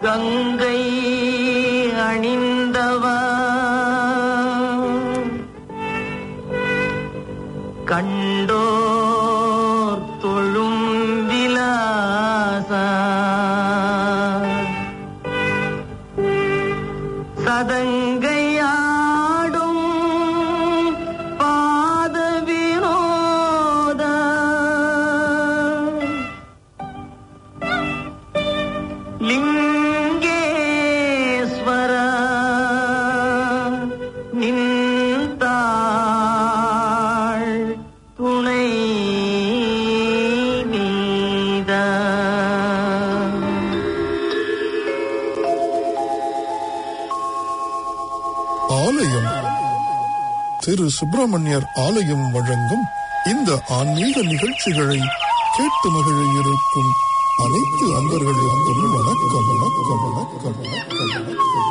கங்கை அணிந்தவா கண்டோர் தொழும் விலாசா சதங்கையாடும் பாத வினோத லிங்கேஸ்வர நின்றாள் துணை நீதா ஆலயம் திரு சுப்பிரமணியர் ஆலயம் வழங்கும் இந்த ஆன்மீக நிகழ்ச்சிகளை கேட்டு மகிழ இருக்கும் அனைத்து அன்பர்களுக்கும் வணக்கம் வணக்கம் வணக்கம் வணக்கம் வணக்கம்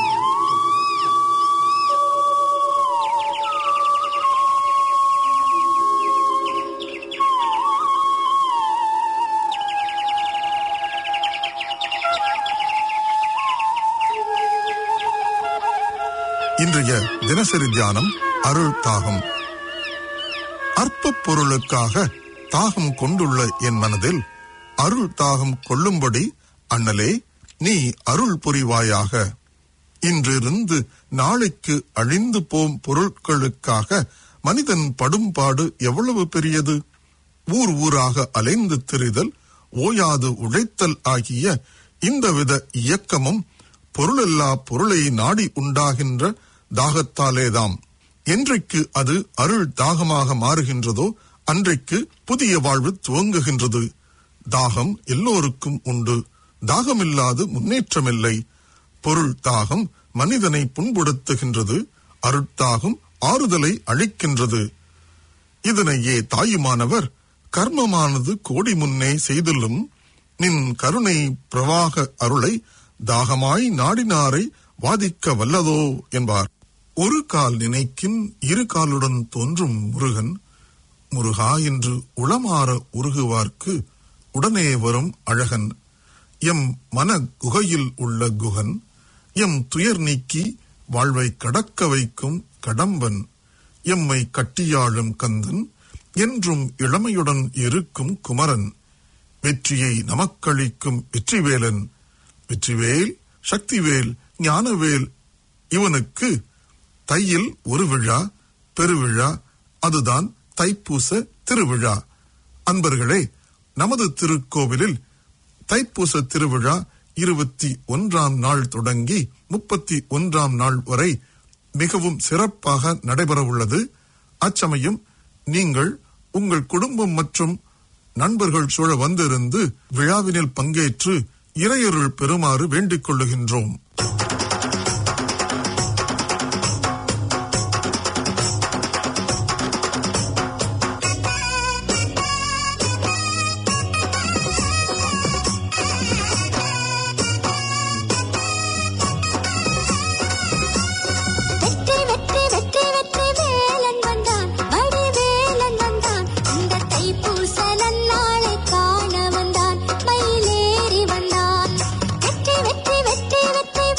இன்றைய தினசரி தியானம் அருள் தாகம் அற்ப பொருளுக்காக தாகம் கொண்டுள்ள என் மனதில் அருள் தாகம் கொள்ளும்படி அண்ணலே நீ அருள் புரிவாயாக இன்றிருந்து நாளைக்கு அழிந்து போம் பொருட்களுக்காக மனிதன் படும் பாடு எவ்வளவு பெரியது ஊர் ஊராக அலைந்து திரிதல் ஓயாது உழைத்தல் ஆகிய இந்தவித இயக்கமும் பொருளல்லா பொருளை நாடி உண்டாகின்ற தாகத்தாலேதாம் என்றைக்கு அது அருள் தாகமாக மாறுகின்றதோ அன்றைக்கு புதிய வாழ்வு துவங்குகின்றது தாகம் எல்லோருக்கும் உண்டு தாகமில்லாது முன்னேற்றமில்லை பொருள் தாகம் மனிதனை புண்படுத்துகின்றது அருட்தாகம் ஆறுதலை அளிக்கின்றது இதனையே தாயுமானவர் கர்மமானது கோடி முன்னே செய்தலும் நின் கருணை பிரவாக அருளை தாகமாய் நாடினாரை வாதிக்க வல்லதோ என்பார் ஒரு கால் நினைக்கின் இரு காலுடன் தோன்றும் முருகன் முருகா என்று உளமாற உருகுவார்க்கு உடனே வரும் அழகன் எம் மன குகையில் உள்ள குகன் எம் துயர் நீக்கி வாழ்வை கடக்க வைக்கும் கடம்பன் எம்மை கட்டியாளும் கந்தன் என்றும் இளமையுடன் இருக்கும் குமரன் வெற்றியை நமக்களிக்கும் வெற்றிவேலன் வெற்றிவேல் சக்திவேல் ஞானவேல் இவனுக்கு தையில் ஒரு விழா பெருவிழா அதுதான் தைப்பூச திருவிழா அன்பர்களே நமது திருக்கோவிலில் தைப்பூச திருவிழா இருபத்தி ஒன்றாம் நாள் தொடங்கி முப்பத்தி ஒன்றாம் நாள் வரை மிகவும் சிறப்பாக நடைபெற உள்ளது அச்சமயம் நீங்கள் உங்கள் குடும்பம் மற்றும் நண்பர்கள் சூழ வந்திருந்து விழாவினில் பங்கேற்று இறையருள் பெறுமாறு வேண்டிக் கொள்ளுகின்றோம் வெற்றி வெற்றி வெற்றி வெற்றி வேலன் வந்தான் வடிவேலன் வந்தான் இந்த தைப்பூச நன்னாளை காண வந்தான் மயிலேறி வந்தான் வெற்றி வெற்றி வெற்றி வெற்றி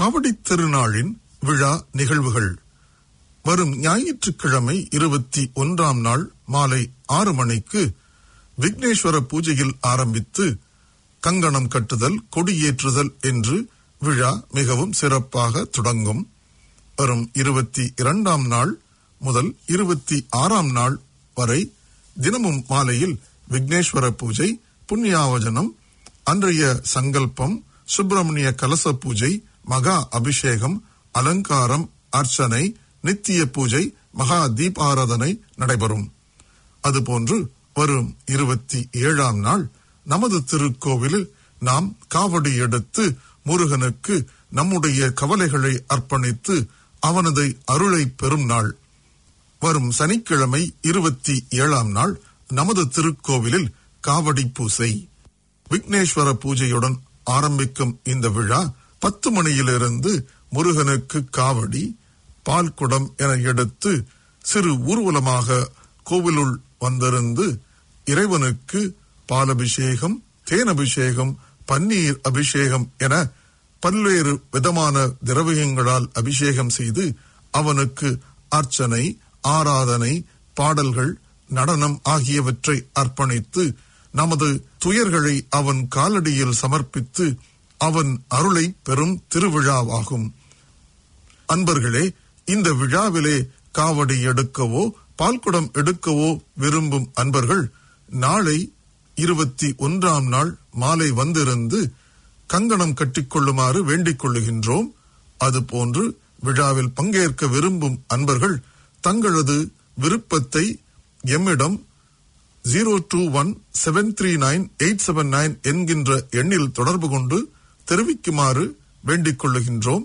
காவடி திருநாளின் விழா நிகழ்வுகள் வரும் ஞாயிற்றுக்கிழமை இருபத்தி ஒன்றாம் நாள் மாலை ஆறு மணிக்கு விக்னேஸ்வர பூஜையில் ஆரம்பித்து கங்கணம் கட்டுதல் கொடியேற்றுதல் என்று விழா மிகவும் சிறப்பாக தொடங்கும் வரும் இருபத்தி இரண்டாம் நாள் முதல் இருபத்தி ஆறாம் நாள் வரை தினமும் மாலையில் விக்னேஸ்வர பூஜை புண்ணியாவஜனம் அன்றைய சங்கல்பம் சுப்பிரமணிய கலச பூஜை மகா அபிஷேகம் அலங்காரம் அர்ச்சனை நித்திய பூஜை மகா தீபாராதனை நடைபெறும் அதுபோன்று வரும் இருபத்தி ஏழாம் நாள் நமது திருக்கோவிலில் நாம் காவடி எடுத்து முருகனுக்கு நம்முடைய கவலைகளை அர்ப்பணித்து அவனது அருளை பெறும் நாள் வரும் சனிக்கிழமை இருபத்தி ஏழாம் நாள் நமது திருக்கோவிலில் காவடி பூசை விக்னேஸ்வர பூஜையுடன் ஆரம்பிக்கும் இந்த விழா பத்து மணியிலிருந்து முருகனுக்கு காவடி பால் குடம் என எடுத்து சிறு ஊர்வலமாக கோவிலுள் வந்திருந்து இறைவனுக்கு பாலபிஷேகம் தேனபிஷேகம் பன்னீர் அபிஷேகம் என பல்வேறு விதமான திரவியங்களால் அபிஷேகம் செய்து அவனுக்கு அர்ச்சனை ஆராதனை பாடல்கள் நடனம் ஆகியவற்றை அர்ப்பணித்து நமது துயர்களை அவன் காலடியில் சமர்ப்பித்து அவன் அருளை பெறும் திருவிழாவாகும் அன்பர்களே இந்த விழாவிலே காவடி எடுக்கவோ பால்குடம் எடுக்கவோ விரும்பும் அன்பர்கள் நாளை இருபத்தி ஒன்றாம் நாள் மாலை வந்திருந்து கங்கணம் கட்டிக்கொள்ளுமாறு வேண்டிக் கொள்ளுகின்றோம் அதுபோன்று விழாவில் பங்கேற்க விரும்பும் அன்பர்கள் தங்களது விருப்பத்தை எம்மிடம் zero two one seven three nine eight seven nine என்கின்ற எண்ணில் தொடர்பு கொண்டு தெரிவிக்குமாறு வேண்டிக் கொள்ளுகின்றோம்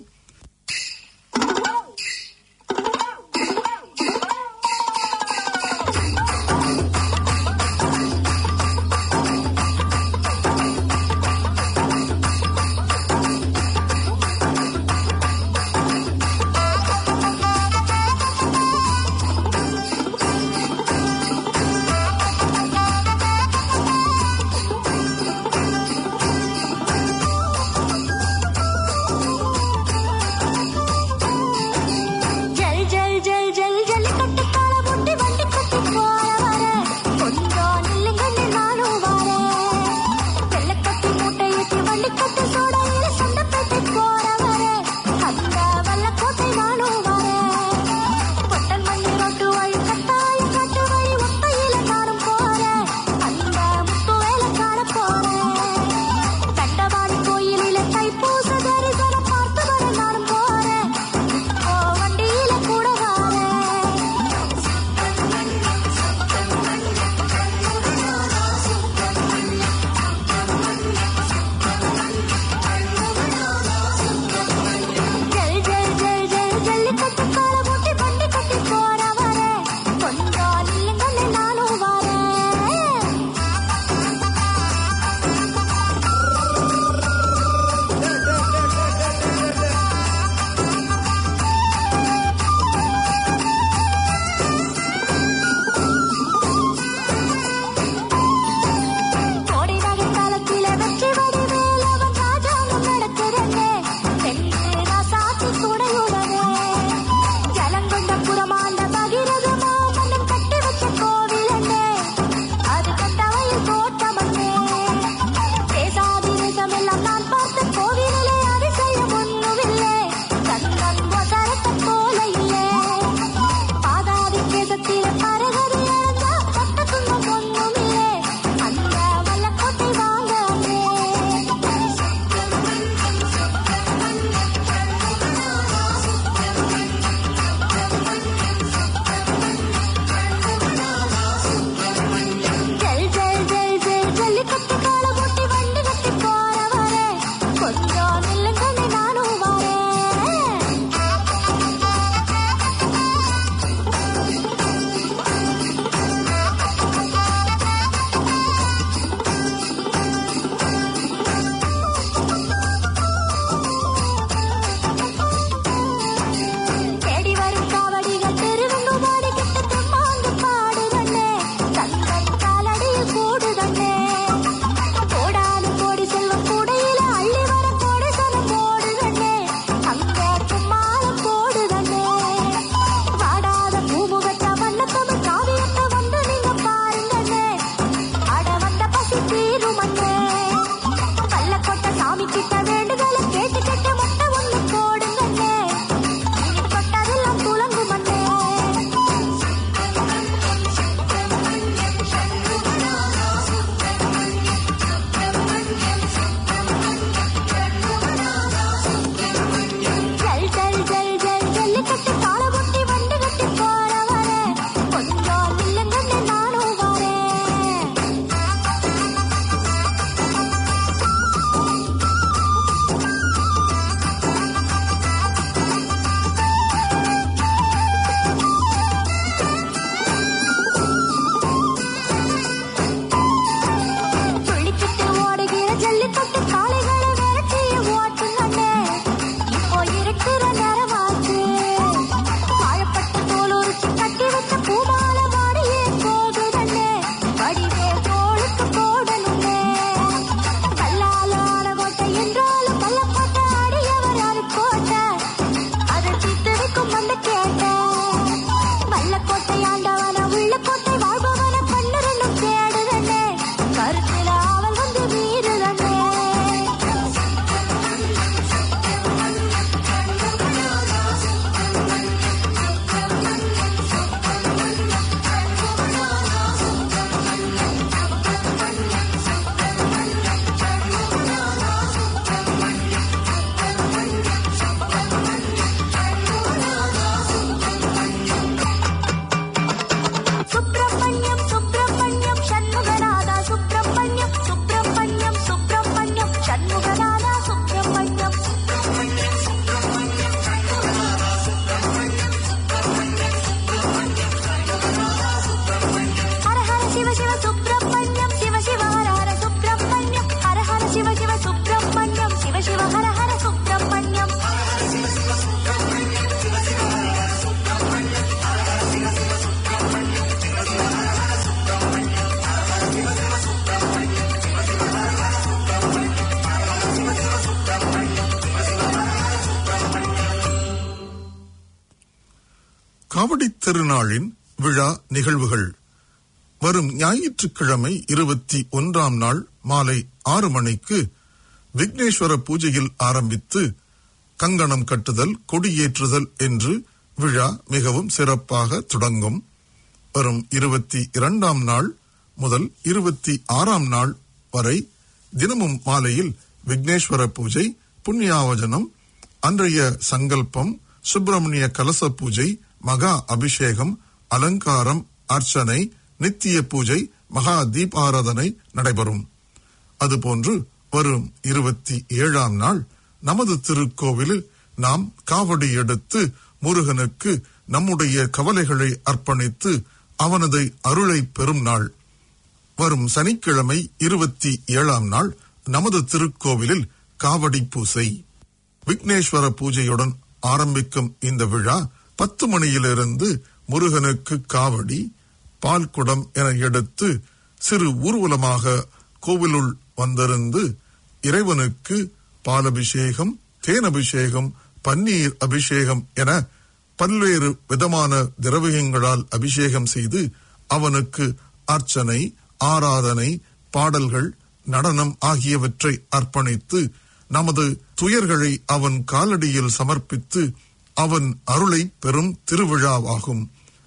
காவடி திருநாளின் விழா நிகழ்வுகள் வரும் ஞாயிற்றுக்கிழமை இருபத்தி ஒன்றாம் நாள் மாலை ஆறு மணிக்கு விக்னேஸ்வர பூஜையில் ஆரம்பித்து கங்கணம் கட்டுதல் கொடியேற்றுதல் என்று விழா மிகவும் சிறப்பாக தொடங்கும் வரும் இருபத்தி இரண்டாம் நாள் முதல் இருபத்தி ஆறாம் நாள் வரை தினமும் மாலையில் விக்னேஸ்வர பூஜை புண்ணியாவஜனம் அன்றைய சங்கல்பம் சுப்பிரமணிய கலச பூஜை மகா அபிஷேகம் அலங்காரம் அர்ச்சனை நித்திய பூஜை மகா தீபாராதனை நடைபெறும் அதுபோன்று வரும் இருபத்தி ஏழாம் நாள் நமது திருக்கோவிலில் நாம் காவடி எடுத்து முருகனுக்கு நம்முடைய கவலைகளை அர்ப்பணித்து அவனது அருளை பெறும் நாள் வரும் சனிக்கிழமை இருபத்தி ஏழாம் நாள் நமது திருக்கோவிலில் காவடி பூசை விக்னேஸ்வர பூஜையுடன் ஆரம்பிக்கும் இந்த விழா பத்து மணியிலிருந்து முருகனுக்கு காவடி பால் குடம் என எடுத்து சிறு ஊர்வலமாக கோவிலுள் வந்திருந்து இறைவனுக்கு பாலபிஷேகம் தேனபிஷேகம் பன்னீர் அபிஷேகம் என பல்வேறு விதமான திரவியங்களால் அபிஷேகம் செய்து அவனுக்கு அர்ச்சனை ஆராதனை பாடல்கள் நடனம் ஆகியவற்றை அர்ப்பணித்து நமது துயர்களை அவன் காலடியில் சமர்ப்பித்து அவன் அருளை பெறும் திருவிழாவாகும்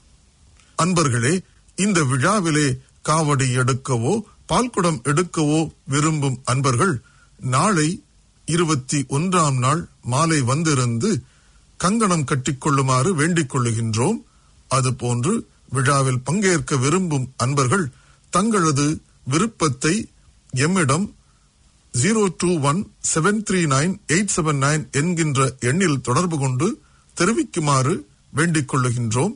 அன்பர்களே இந்த விழாவிலே காவடி எடுக்கவோ பால்குடம் எடுக்கவோ விரும்பும் அன்பர்கள் நாளை இருபத்தி ஒன்றாம் நாள் மாலை வந்திருந்து கங்கணம் கட்டிக்கொள்ளுமாறு வேண்டிக் கொள்ளுகின்றோம் அதுபோன்று விழாவில் பங்கேற்க விரும்பும் அன்பர்கள் தங்களது விருப்பத்தை எம்மிடம் zero two one seven three nine eight seven nine என்கின்ற எண்ணில் தொடர்பு கொண்டு தெரிவிக்குமாறு வேண்டிக் கொள்ளுகின்றோம்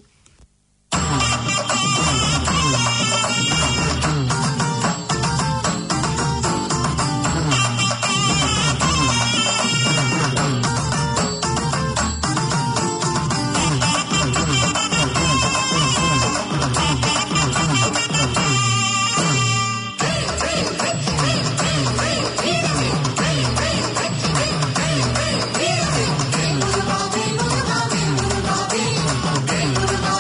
Thank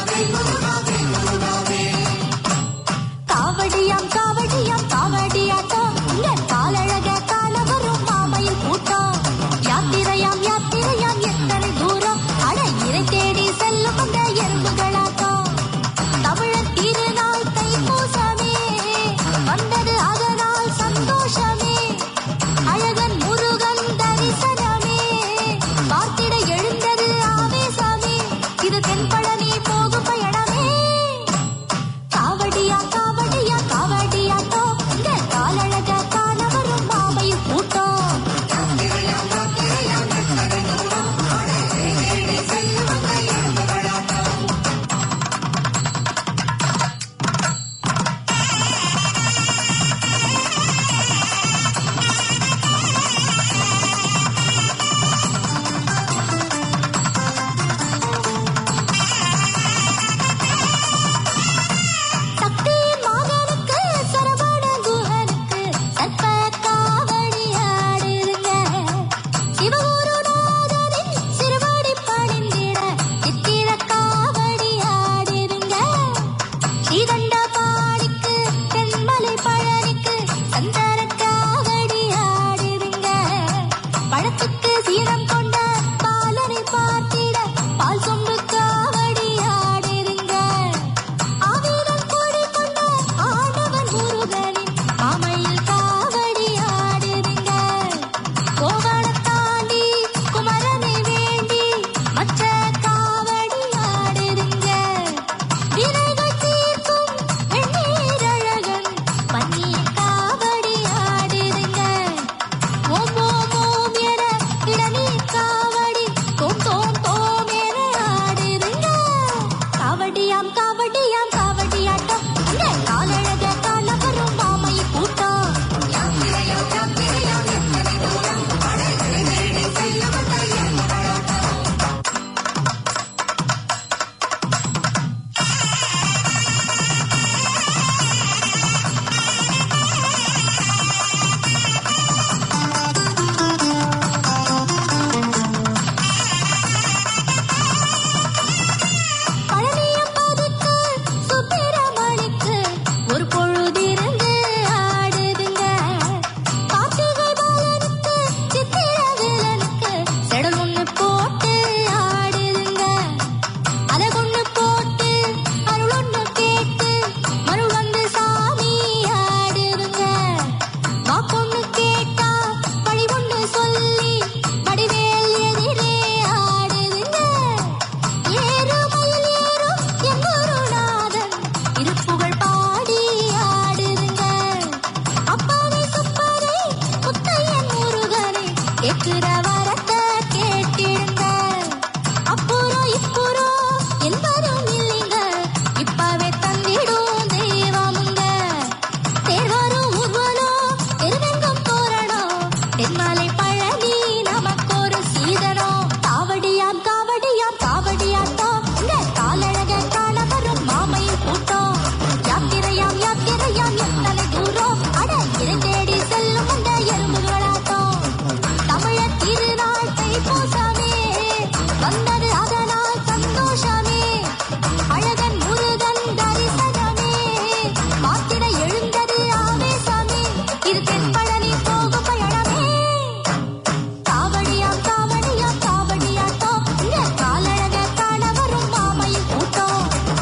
கேட்கிற வரத்தை கேட்டிடுங்க அப்புறம் இப்புறம் என்பதும் இல்லைங்க இப்பவே தந்திடும் தெய்வமுங்க தேர்வரும் ஊர்வலம் திருவெங்கும் தோரணம் தென்மலை பழனி நமக்கு ஒரு சீதனம் காவடியாம் காவடியாம் காவடியாட்டம் இங்க காலழக காண வரும் மாமையின் கூட்டம் யாத்திரையாம் யாத்திரையாம் எத்தனை தூரம் அட இருந்தேடி செல்லும் அந்த எறும்புகளாட்டம் தமிழர் திருநாள் தைப்பூசமே வந்தது அதனால் சந்தோஷமே அழகன் முருகன் தரிசனமே மாத்திர எழுந்தது ஆவேசமே இது தென்பழனி போகும் பயணமே காவடியாம் காவடியாம் காவடியாட்டம் இங்க காலழக காண வரும் மாமையின் கூட்டம்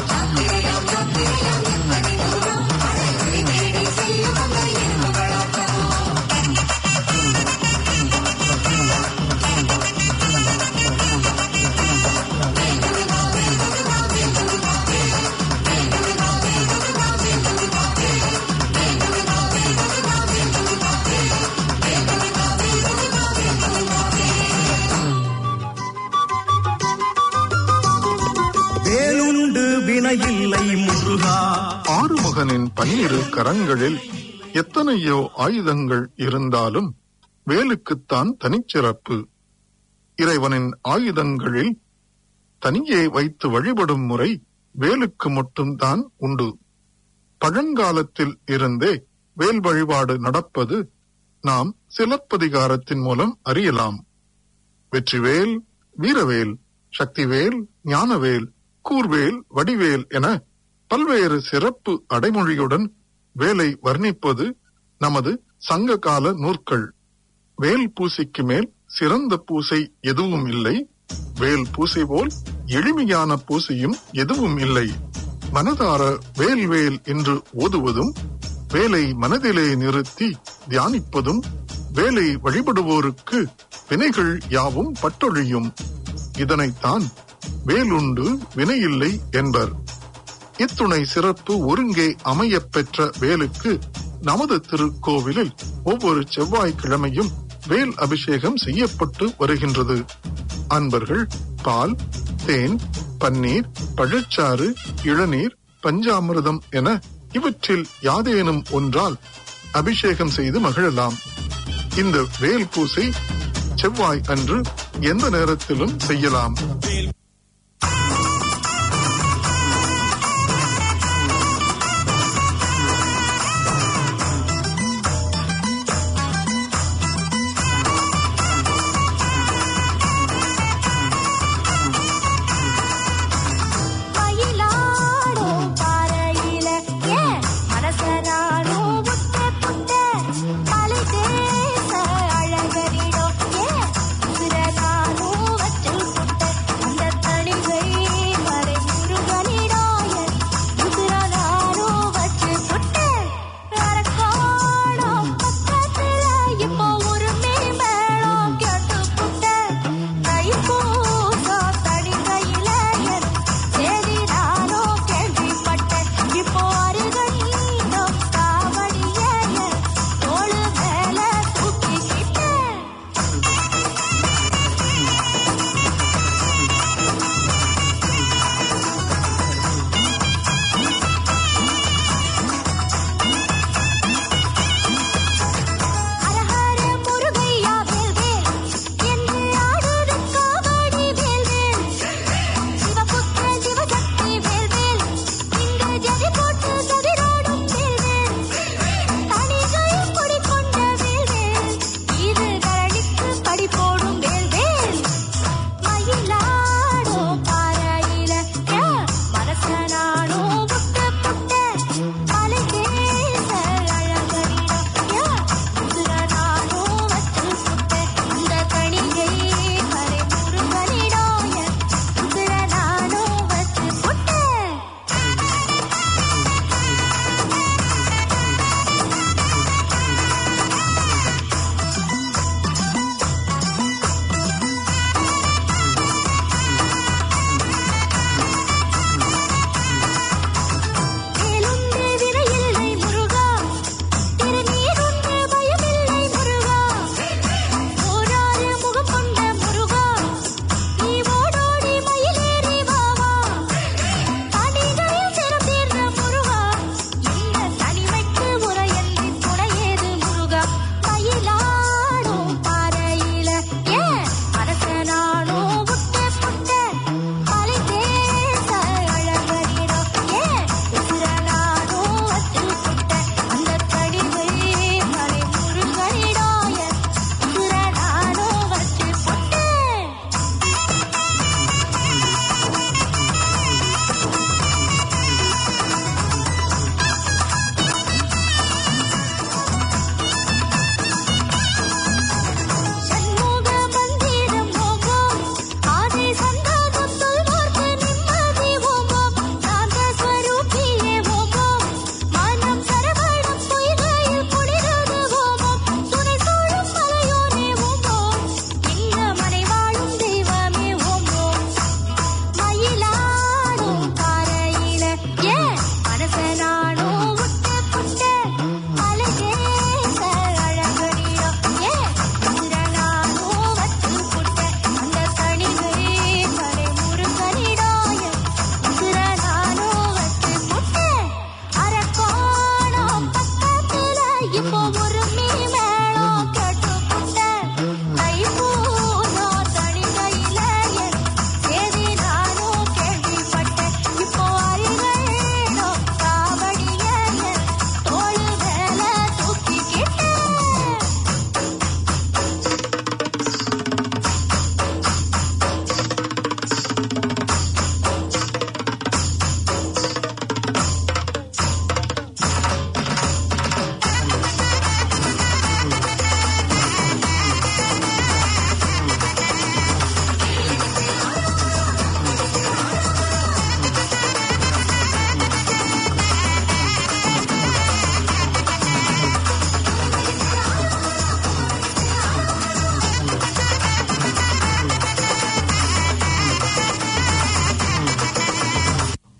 வேலுண்டு வினையில்லை முருகா ஆறுமுகனின் பன்னிரு கரங்களில் எத்தனையோ ஆயுதங்கள் இருந்தாலும் வேலுக்குத்தான் தனிச்சிறப்பு இறைவனின் ஆயுதங்களில் தனியே வைத்து வழிபடும் முறை வேலுக்கு மட்டும்தான் உண்டு பழங்காலத்தில் இருந்தே வேல் வழிபாடு நடப்பது நாம் சிலப்பதிகாரத்தின் மூலம் அறியலாம் வெற்றிவேல் வீரவேல் சக்திவேல் ஞானவேல் கூர்வேல் வடிவேல் என பல்வேறு சிறப்பு அடைமொழியுடன் வேலை வர்ணிப்பது நமது சங்க கால நூற்கள் வேல் பூசைக்கு மேல் சிறந்த பூசை எதுவும் இல்லை வேல் பூசை போல் எளிமையான பூசையும் எதுவும் இல்லை மனதார வேல் வேல் என்று ஓதுவதும் வேலை மனதிலே நிறுத்தி தியானிப்பதும் வேலை வழிபடுவோருக்கு வினைகள் யாவும் பட்டொழியும் இதனைத்தான் வேலுண்டு வினையில்லை என்பர் இத்துணை சிறப்பு ஒருங்கே அமையப் பெற்ற வேலுக்கு நமது திருக்கோவிலில் ஒவ்வொரு செவ்வாய்க்கிழமையும் வேல் அபிஷேகம் செய்யப்பட்டு வருகின்றது அன்பர்கள் பால் தேன் பன்னீர் பழச்சாறு இளநீர் பஞ்சாமிர்தம் என இவற்றில் யாதேனும் ஒன்றால் அபிஷேகம் செய்து மகிழலாம் இந்த வேல் பூசை செவ்வாய் அன்று எந்த நேரத்திலும் செய்யலாம் மயிலாடும் பாறையில ஏன் மனசராடும் முட்டை புட்டை மலை தேச அழகரிடம் ஏன் உசிரனாடும் வச்சு புட்டை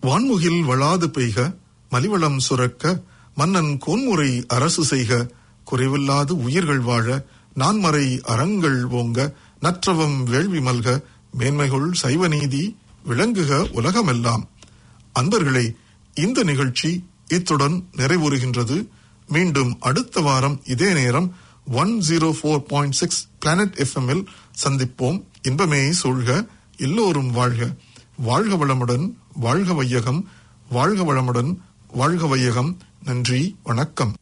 வான்முகில் வளாது பெய்க மலிவளம் சுரக்க மன்னன் கோன்முறை அரசு செய்க குறைவில்லாது உயிர்கள் வாழ நான்மறை அறங்கள் ஓங்க நற்றவம் வேள்வி மல்க மேன்மைகள் சைவநீதி விளங்குக உலகமெல்லாம் அன்பர்களே இந்த நிகழ்ச்சி இத்துடன் நிறைவுறுகின்றது மீண்டும் அடுத்த வாரம் இதே நேரம் one zero four point six planet எஃப்எம்மில் சந்திப்போம் இன்பமே சூழ்க எல்லோரும் வாழ்க வாழ்க வளமுடன் வாழ்க வையகம் வாழ்க வளமுடன் வாழ்க வையகம் நன்றி வணக்கம்